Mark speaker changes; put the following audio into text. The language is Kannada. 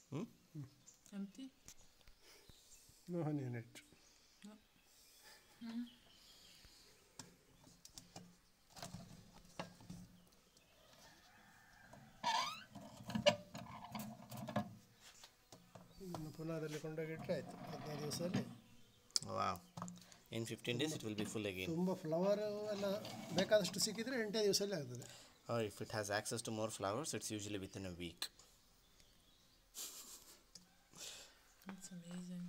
Speaker 1: Empty?
Speaker 2: No honey in it. ಇದನ್ನು ಪುನಃ ಅದರಲ್ಲಿ ಕೊಂಡೋಗಿಟ್ರೆ ಆಯಿತು ಹದಿನೈದು ದಿವಸದಲ್ಲಿ
Speaker 3: wow in fifteen days it will be full again
Speaker 2: ತುಂಬ ಫ್ಲವರು ಎಲ್ಲ ಬೇಕಾದಷ್ಟು ಸಿಕ್ಕಿದರೆ ಎಂಟೇ ದಿವಸದಲ್ಲಿ ಆಗ್ತದೆ
Speaker 3: or if it has access to more flowers it's usually within a week
Speaker 1: That's amazing.